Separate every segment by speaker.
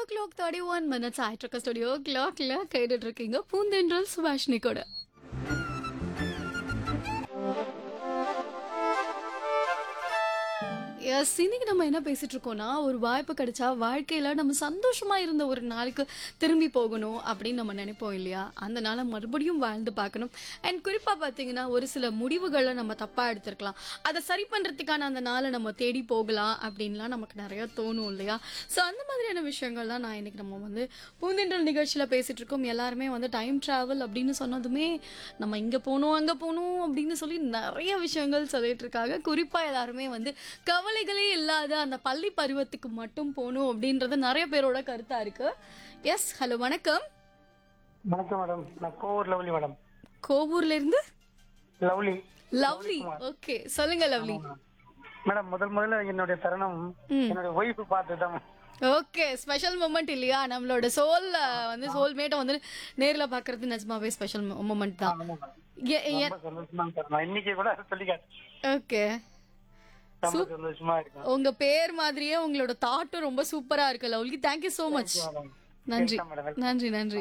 Speaker 1: Clock thirty one minutes ஆயிட்டு இருக்க studio கிளாக்ல கேட்டுட்டு இருக்கீங்க பூந்தென்றல் சுபாஷினி கூட எஸ் இன்னைக்கு நம்ம என்ன பேசிட்டு இருக்கோம்னா ஒரு வாய்ப்பு கிடைச்சா வாழ்க்கையில நம்ம சந்தோஷமா இருந்த ஒரு நாளுக்கு திரும்பி போகணும் அப்படின்னு நம்ம நினைப்போம் இல்லையா அந்த நாளை மறுபடியும் வாழ்ந்து பார்க்கணும் அண்ட் குறிப்பா பாத்தீங்கன்னா ஒரு சில முடிவுகளை நம்ம தப்பா எடுத்திருக்கலாம் அதை சரி பண்றதுக்கான அந்த நாளை நம்ம தேடி போகலாம் அப்படின்லாம் நமக்கு நிறைய தோணும் இல்லையா ஸோ அந்த மாதிரியான விஷயங்கள் தான் நான் இன்னைக்கு நம்ம வந்து பூந்தென்றல் நிகழ்ச்சியில பேசிட்டு இருக்கோம் எல்லாருமே வந்து டைம் டிராவல் அப்படின்னு சொன்னதுமே நம்ம இங்க போகணும் அங்க போகணும் அப்படின்னு சொல்லி நிறைய விஷயங்கள் சொல்லிட்டு இருக்காங்க குறிப்பா எல்லாருமே வந்து கவலைகளே இல்லாத அந்த பள்ளி பருவத்துக்கு மட்டும் போகணும் அப்படின்றது நிறைய பேரோட கருத்தா இருக்கு எஸ் ஹலோ வணக்கம்
Speaker 2: வணக்கம் மேடம் நான் கோவூர் லவ்லி மேடம்
Speaker 1: கோவூர்ல இருந்து
Speaker 2: லவ்லி
Speaker 1: லவ்லி ஓகே சொல்லுங்க லவ்லி
Speaker 2: மேடம் முதல் முதல்ல என்னுடைய தருணம் என்னுடைய ஒய்ஃப் பார்த்து தான்
Speaker 1: ஓகே ஸ்பெஷல் மூமெண்ட் இல்லையா நம்மளோட சோல் வந்து சோல்மேட்டை வந்து நேர்ல பாக்குறது நிஜமாவே ஸ்பெஷல் மூமெண்ட் தான் ஏ- ஏ-
Speaker 2: ரொம்ப சந்தோஷமா சார் நான் இன்னைக்கு கூட சொல்லிக்காட்டு
Speaker 1: ஓகே
Speaker 2: ரொம்ப சந்தோஷமா இருக்கேன்
Speaker 1: உங்க பேர் மாதிரியே உங்களோட தாட்டும் ரொம்ப சூப்பரா இருக்கு Lovely thank you so much
Speaker 2: madam
Speaker 1: நன்றி
Speaker 2: Welcome, madam.
Speaker 1: நன்றி நன்றி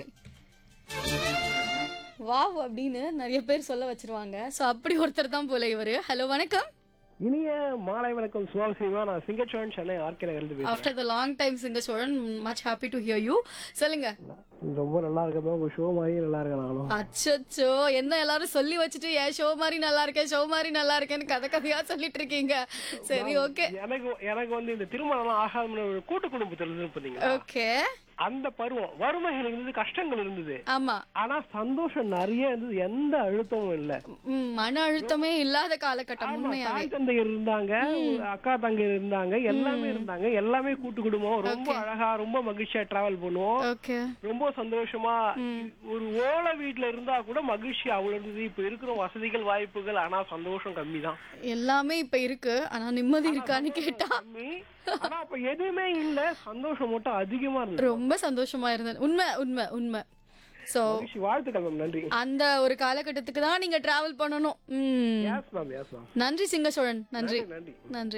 Speaker 1: வாவ் அப்படின்னு நிறைய பேர் சொல்ல வச்சிருவாங்க சோ அப்படி ஒருத்தர் தான் போல இவரு ஹலோ வணக்கம்
Speaker 3: இனிய மாலை வணக்கம் சுவால் சிவா நான் சிங்கச்சோழன் சென்னை ஆர்கே நகர்ந்து பேசுறேன்
Speaker 1: ஆஃப்டர் த லாங் டைம் சிங்க சோழன் much happy to hear you சொல்லுங்க
Speaker 3: ரொம்ப நல்லா இருக்கேன் உங்க ஷோ மாதிரி நல்லா இருக்கேன் நானும்
Speaker 1: அச்சச்சோ என்ன எல்லாரும் சொல்லி வச்சுட்டு ஏன் ஷோ மாதிரி நல்லா இருக்கேன் ஷோ மாதிரி நல்லா இருக்கேன்னு கதை கதையா சொல்லிட்டு இருக்கீங்க சரி ஓகே
Speaker 3: எனக்கு எனக்கு வந்து இந்த திருமணம் ஆகாத ஒரு கூட்டு குடும்பத்தில் இருந்து பாத்தீங்களா
Speaker 1: ஓகே
Speaker 3: அந்த பருவம் வறுமைகள் இருந்தது கஷ்டங்கள் இருந்தது
Speaker 1: ஆமா
Speaker 3: ஆனா சந்தோஷம் நிறைய இருந்தது எந்த அழுத்தமும் இல்ல
Speaker 1: ம், மன அழுத்தமே இல்லாத காலகட்டம்
Speaker 3: ஆமா,
Speaker 1: உண்மையாவே
Speaker 3: தாய் தந்தையர் இருந்தாங்க அக்கா தங்கை இருந்தாங்க எல்லாமே இருந்தாங்க எல்லாமே கூட்டு குடும்பம் ரொம்ப அழகா ரொம்ப மகிழ்ச்சியா டிராவல் பண்ணுவோம்
Speaker 1: ஓகே
Speaker 3: ரொம்ப சந்தோஷமா ஒரு ஓலை வீட்ல இருந்தா கூட மகிழ்ச்சி அவ்வளவு இருந்தது இப்ப இருக்கிற வசதிகள் வாய்ப்புகள் ஆனா சந்தோஷம் கம்மி தான்
Speaker 1: எல்லாமே இப்ப இருக்கு ஆனா நிம்மதி இருக்கான்னு கேட்டா
Speaker 3: கம்மி ஆனா அப்ப எதுவுமே இல்ல சந்தோஷம் மட்டும் அதிகமா இருந்தது
Speaker 1: ரொம்ப சந்தோஷமா இருந்தேன் உண்மை உண்மை உண்மை சோ
Speaker 3: மகிழ்ச்சி வாழ்த்துக்கள் மேம் நன்றி
Speaker 1: அந்த ஒரு காலகட்டத்துக்கு தான் நீங்க டிராவல் பண்ணணும் ம்.
Speaker 3: எஸ் மேம் எஸ் மேம்
Speaker 1: நன்றி சிங்க சோழன் நன்றி
Speaker 3: நன்றி
Speaker 1: நன்றி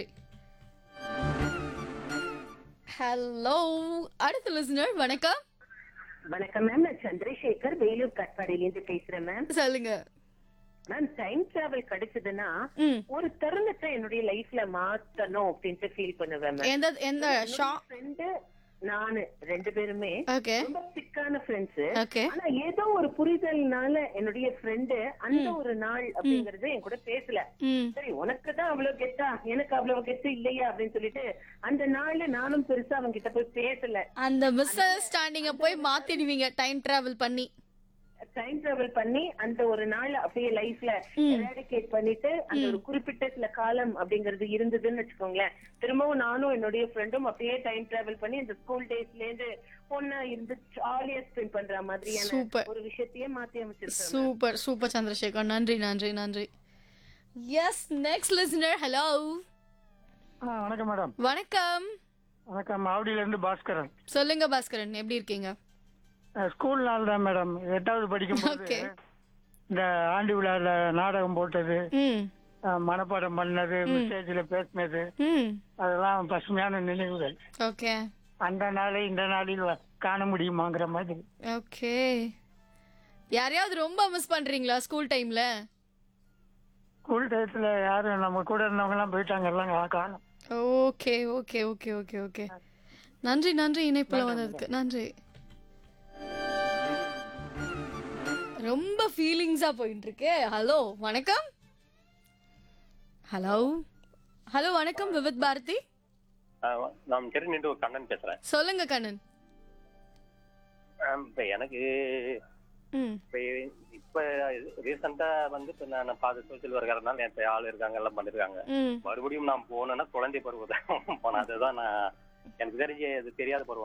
Speaker 1: ஹலோ அடுத்த லிசனர் வணக்கம்
Speaker 4: வணக்கம் மேம் நான் சந்திரசேகர் வேலூர் கட்பாடியிலேருந்து பேசுறேன் மேம்
Speaker 1: சொல்லுங்க
Speaker 4: மேம் டைம் டிராவல் கிடைச்சதுன்னா
Speaker 1: ம்
Speaker 4: ஒரு தருணத்தை என்னுடைய லைஃப்ல மாத்தணும் அப்படின்ட்டு ஃபீல் பண்ணுவேன் மேம்
Speaker 1: எந்த எந்த ஷா
Speaker 4: ஃப்ரெண்டு நானு ரெண்டு பேருமே
Speaker 1: ஓகே
Speaker 4: ரொம்ப திக்கான ஃப்ரெண்ட்ஸ்
Speaker 1: ஓகே
Speaker 4: ஆனா ஏதோ ஒரு புரிதல்னால என்னுடைய ஃப்ரெண்டு அந்த ஒரு நாள் அப்படிங்கறது என் கூட பேசல
Speaker 1: ம்
Speaker 4: சரி உனக்கு தான் அவ்வளவு கெத்தா எனக்கு அவ்வளவு கெத்து இல்லையா அப்படின்னு சொல்லிட்டு அந்த நாள்ல நானும் பெருசா அவங்க கிட்ட போய் பேசல
Speaker 1: அந்த மிஸ் அண்டர்ஸ்டாண்டிங்க போய் மாத்திடுவீங்க டைம் டிராவல் பண்ணி
Speaker 4: டைம் டிராவல் பண்ணி அந்த ஒரு நாள் அப்படியே லைஃப்ல எராடிகேட் பண்ணிட்டு அந்த ஒரு குறிப்பிட்ட சில காலம் அப்படிங்கறது இருந்ததுன்னு வச்சுக்கோங்களேன் திரும்பவும் நானும் என்னுடைய ஃப்ரெண்டும் அப்படியே டைம் டிராவல் பண்ணி இந்த ஸ்கூல் டேஸ்ல இருந்து பொண்ணா இருந்து ஜாலியா ஸ்பெண்ட் பண்ற மாதிரியான
Speaker 1: Super.
Speaker 4: ஒரு விஷயத்தையே மாத்தி அமைச்சிருக்கேன்
Speaker 1: சூப்பர் சூப்பர் சந்திரசேகர் நன்றி நன்றி நன்றி எஸ் நெக்ஸ்ட் லிசனர் ஹலோ
Speaker 2: ஆ, வணக்கம் மேடம்
Speaker 1: வணக்கம்
Speaker 2: வணக்கம் மாவடியில இருந்து பாஸ்கரன்
Speaker 1: சொல்லுங்க பாஸ்கரன் எப்படி இருக்கீங்க
Speaker 2: அஹ், ஸ்கூல் நாள் தான் மேடம் எட்டாவது படிக்கும்போது
Speaker 1: Okay.
Speaker 2: இந்த ஆண்டு விழால நாடகம் போட்டது
Speaker 1: ம்
Speaker 2: அஹ், மனப்பாடம் பண்ணது ஸ்டேஜ்ல பேசினது
Speaker 1: ம்
Speaker 2: அதெல்லாம் பசுமையான நினைவுகள்
Speaker 1: ஓகே
Speaker 2: அந்த நாளை இந்த நாளில் வ- காண முடியுமாங்கிற மாதிரி
Speaker 1: ஓகே யாரையாவது ரொம்ப மிஸ் பண்றீங்களா ஸ்கூல் டைம்ல
Speaker 2: ஸ்கூல் டயத்துல யாரும் நம்ம கூட இருந்தவங்க எல்லாம் போயிட்டாங்க எல்லாம் கா- காணோம்
Speaker 1: okay okay okay okay okay நன்றி நன்றி இணைப்புல வந்ததுக்கு நன்றி ரொம்ப ஃபீலிங்ஸா போயிட்டு இருக்கு ஹலோ வணக்கம் ஹலோ ஹலோ வணக்கம் விவித் பாரதி
Speaker 5: ஆஹ் நான் திருநின்று ஒரு கண்ணன் பேசுறேன்
Speaker 1: சொல்லுங்க கண்ணன்
Speaker 5: ஆஹ் இப்ப எனக்கு
Speaker 1: ம்
Speaker 5: இப்ப இப்ப ரீசெண்டா வந்து இப்ப நான் பாத சோசியல் ஒர்க்கறதுனால என் ஆள் இருக்காங்க எல்லாம் பண்ணிருக்காங்க
Speaker 1: ம்
Speaker 5: மறுபடியும் நான் போனேன்னா குழந்தை பருவம் தான் போனேன் அதுதான் நான் எனக்கு தெரிஞ்ச இது தெரியாத பருவம்